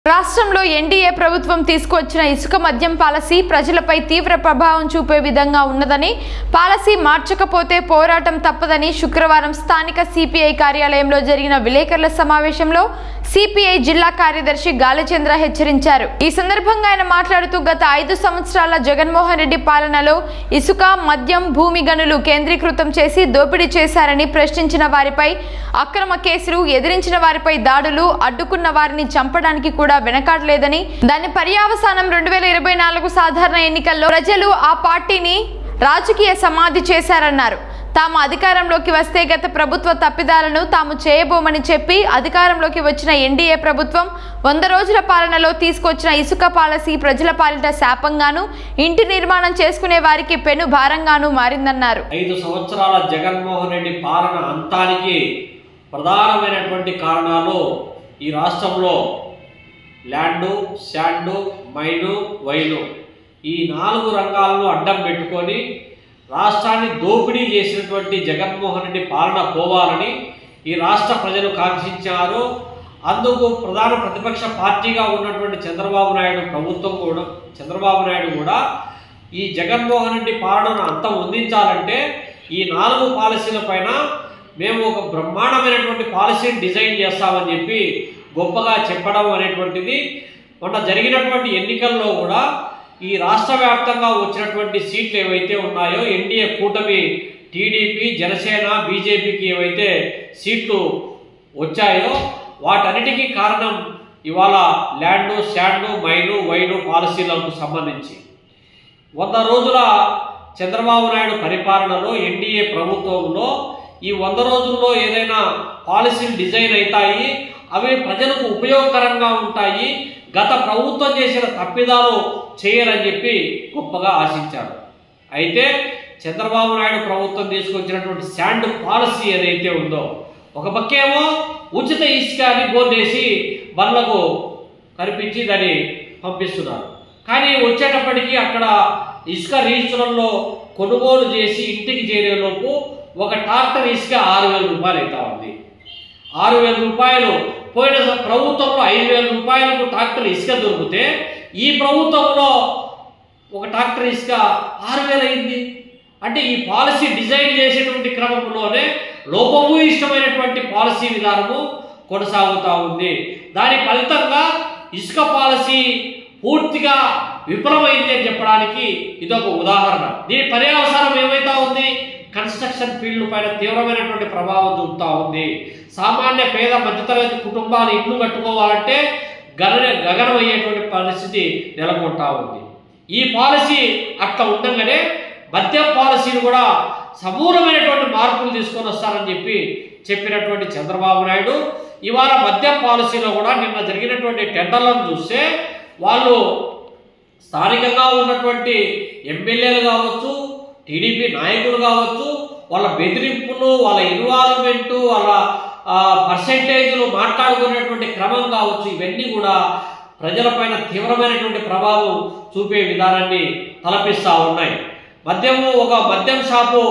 రాష్ట్రంలో ఎన్డీఏ ప్రభుత్వం తీసుకువచ్చిన ఇసుక మద్యం పాలసీ ప్రజలపై తీవ్ర ప్రభావం చూపే విధంగా ఉన్నదని పాలసీ మార్చకపోతే పోరాటం తప్పదని శుక్రవారం స్థానిక సిపిఐ కార్యాలయంలో జరిగిన విలేకరుల సమావేశంలో సిపిఐ జిల్లా కార్యదర్శి గాలిచంద్ర హెచ్చరించారు ఈ సందర్భంగా ఆయన మాట్లాడుతూ గత ఐదు సంవత్సరాల జగన్మోహన్ రెడ్డి పాలనలో ఇసుక మద్యం భూమి గనులు కేంద్రీకృతం చేసి దోపిడీ చేశారని ప్రశ్నించిన వారిపై అక్రమ కేసులు ఎదిరించిన వారిపై దాడులు అడ్డుకున్న వారిని చంపడానికి కూడా వెనకాడలేదని దాని పర్యావసానం రెండు వేల ఇరవై నాలుగు సాధారణ ఎన్నికల్లో ప్రజలు ఆ పార్టీని రాజకీయ సమాధి చేశారన్నారు తాము అధికారంలోకి వస్తే గత ప్రభుత్వ తప్పిదాలను తాము చేయబోమని చెప్పి అధికారంలోకి వచ్చిన ఎన్డీఏ ప్రభుత్వం వంద రోజుల పాలనలో తీసుకొచ్చిన ఇసుక పాలసీ ప్రజల పాలిట శాపంగాను ఇంటి నిర్మాణం చేసుకునే వారికి పెను భారంగాను మారిందన్నారు ఐదు సంవత్సరాల జగన్మోహన్ రెడ్డి పాలన అంతానికి ప్రధానమైనటువంటి కారణాలు ఈ రాష్ట్రంలో ల్యాండు శాండు మైను వైను ఈ నాలుగు రంగాలను అడ్డం పెట్టుకొని రాష్ట్రాన్ని దోపిడీ చేసినటువంటి జగన్మోహన్ రెడ్డి పాలన పోవాలని ఈ రాష్ట్ర ప్రజలు కాంక్షించారు అందుకు ప్రధాన ప్రతిపక్ష పార్టీగా ఉన్నటువంటి చంద్రబాబు నాయుడు ప్రభుత్వం కూడా చంద్రబాబు నాయుడు కూడా ఈ జగన్మోహన్ రెడ్డి పాలనను అంతం అందించాలంటే ఈ నాలుగు పాలసీల పైన మేము ఒక బ్రహ్మాండమైనటువంటి పాలసీని డిజైన్ చేస్తామని చెప్పి గొప్పగా చెప్పడం అనేటువంటిది మొన్న జరిగినటువంటి ఎన్నికల్లో కూడా ఈ రాష్ట్ర వ్యాప్తంగా వచ్చినటువంటి సీట్లు ఏవైతే ఉన్నాయో ఎన్డీఏ కూటమి టీడీపీ జనసేన బీజేపీకి ఏవైతే సీట్లు వచ్చాయో వాటన్నిటికీ కారణం ఇవాళ ల్యాండు శాండు మైను వైను పాలసీలకు సంబంధించి వంద రోజుల చంద్రబాబు నాయుడు పరిపాలనలో ఎన్డీఏ ప్రభుత్వంలో ఈ వంద రోజుల్లో ఏదైనా పాలసీలు డిజైన్ అవుతాయి అవి ప్రజలకు ఉపయోగకరంగా ఉంటాయి గత ప్రభుత్వం చేసిన తప్పిదాలు చేయరని చెప్పి గొప్పగా ఆశించారు అయితే చంద్రబాబు నాయుడు ప్రభుత్వం తీసుకొచ్చినటువంటి శాండ్ పాలసీ ఏదైతే ఉందో ఒక పక్కేమో ఉచిత ఇసుక అని బోర్డేసి బండ్లకు కనిపించి దాన్ని పంపిస్తున్నారు కానీ వచ్చేటప్పటికి అక్కడ ఇసుక రీచులలో కొనుగోలు చేసి ఇంటికి చేరేలోపు ఒక ట్రాక్టర్ ఇసుక ఆరు వేల రూపాయలు అవుతా ఉంది ఆరు వేల రూపాయలు పోయిన స- ప్రభుత్వంలో ఐదు వేల రూపాయలకు ట్రాక్టర్ ఇసుక దొరికితే ఈ ప్రభుత్వంలో ఒక ట్రాక్టర్ ఇసుక ఆరు వేలు అయింది అంటే ఈ పాలసీ డిజైన్ చేసేటువంటి క్రమంలోనే లోపము ఇష్టమైనటువంటి పాలసీ విధానము కొనసాగుతూ ఉంది దాని ఫలితంగా ఇసుక పాలసీ పూర్తిగా విఫలమైంది అని చెప్పడానికి ఇదొక ఉదాహరణ దీని పర్యావసానం ఏమైతా ఉంది కన్స్ట్రక్షన్ ఫీల్డ్ పైన తీవ్రమైనటువంటి ప్రభావం చూపుతా ఉంది సామాన్య పేద మధ్యతరగతి కుటుంబాలు ఇల్లు కట్టుకోవాలంటే గగన గగనమయ్యేటువంటి పరిస్థితి నెలకొంటా ఉంది ఈ పాలసీ అట్లా ఉండగానే మద్యం పాలసీని కూడా సమూలమైనటువంటి మార్పులు తీసుకొని వస్తారని చెప్పి చెప్పినటువంటి చంద్రబాబు నాయుడు ఇవాళ మద్యం పాలసీలో కూడా నిన్న జరిగినటువంటి టెండర్లను చూస్తే వాళ్ళు స్థానికంగా ఉన్నటువంటి ఎమ్మెల్యేలు కావచ్చు టీడీపీ నాయకులు కావచ్చు వాళ్ళ బెదిరింపులు వాళ్ళ ఇన్వాల్వ్మెంట్ వాళ్ళ పర్సెంటేజ్లు మాట్లాడుకునేటువంటి క్రమం కావచ్చు ఇవన్నీ కూడా ప్రజలపైన తీవ్రమైనటువంటి ప్రభావం చూపే విధానాన్ని తలపిస్తూ ఉన్నాయి మద్యము ఒక మద్యం షాపు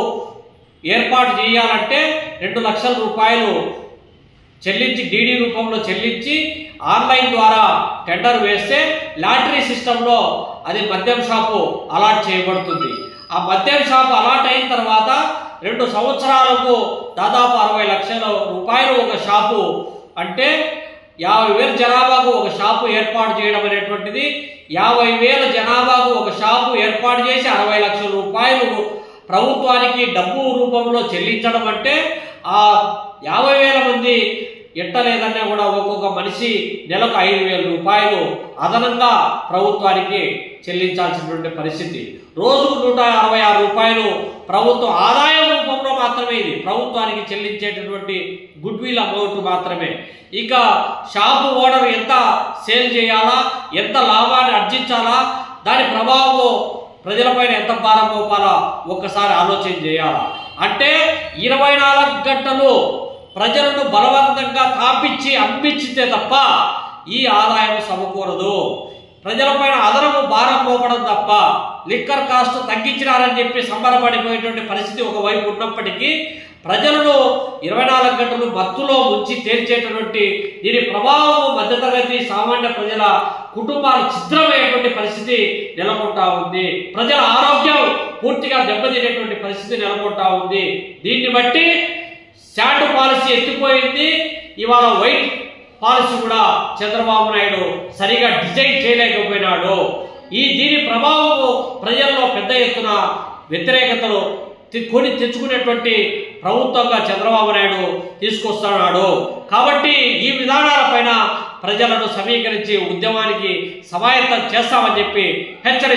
ఏర్పాటు చేయాలంటే రెండు లక్షల రూపాయలు చెల్లించి డీడీ రూపంలో చెల్లించి ఆన్లైన్ ద్వారా టెండర్ వేస్తే లాటరీ సిస్టంలో అది మద్యం షాపు అలాట్ చేయబడుతుంది ఆ మద్యం షాపు అలాట్ అయిన తర్వాత రెండు సంవత్సరాలకు దాదాపు అరవై లక్షల రూపాయలు ఒక షాపు అంటే యాభై వేల జనాభాకు ఒక షాపు ఏర్పాటు చేయడం అనేటువంటిది యాభై వేల జనాభాకు ఒక షాపు ఏర్పాటు చేసి అరవై లక్షల రూపాయలు ప్రభుత్వానికి డబ్బు రూపంలో చెల్లించడం అంటే ఆ యాభై వేల మంది ఎట్టలేదన్నా కూడా ఒక్కొక్క మనిషి నెలకు ఐదు వేల రూపాయలు అదనంగా ప్రభుత్వానికి చెల్లించాల్సినటువంటి పరిస్థితి రోజుకు నూట అరవై ఆరు రూపాయలు ప్రభుత్వ ఆదాయం రూపంలో మాత్రమే ఇది ప్రభుత్వానికి చెల్లించేటటువంటి గుడ్ విల్ అమౌంట్ మాత్రమే ఇక షాపు ఓనర్ ఎంత సేల్ చేయాలా ఎంత లాభాన్ని ఆర్జించాలా దాని ప్రభావము ప్రజలపైన ఎంత భారం మోపాలా ఒక్కసారి ఆలోచన చేయాలా అంటే ఇరవై నాలుగు గంటలు ప్రజలను బలవంతంగా తాపించి అమ్మించితే తప్ప ఈ ఆదాయం సమకూరదు ప్రజలపైన అదనపు భారం మోపడం తప్ప లిక్కర్ కాస్ట్ తగ్గించినారని చెప్పి సంబరపడిపోయేటువంటి పరిస్థితి ఒకవైపు ఉన్నప్పటికీ ప్రజలను ఇరవై నాలుగు గంటలు మత్తులో ముంచి తేల్చేటటువంటి దీని ప్రభావం మధ్యతరగతి సామాన్య ప్రజల కుటుంబాలు చిత్రమయ్యేటువంటి పరిస్థితి నెలకొంటా ఉంది ప్రజల ఆరోగ్యం పూర్తిగా దెబ్బతినేటువంటి పరిస్థితి నెలకొంటా ఉంది దీన్ని బట్టి శాండ్ పాలసీ ఎత్తిపోయింది ఇవాళ వైట్ పాలసీ కూడా చంద్రబాబు నాయుడు సరిగా డిజైన్ చేయలేకపోయినాడు ఈ దీని ప్రభావము ప్రజల్లో పెద్ద ఎత్తున వ్యతిరేకతలు తి- కొని తెచ్చుకునేటువంటి ప్రభుత్వంగా చంద్రబాబు నాయుడు తీసుకొస్తున్నాడు కాబట్టి ఈ విధానాలపైన ప్రజలను సమీకరించి ఉద్యమానికి సమాయత్తం చేస్తామని చెప్పి హెచ్చరి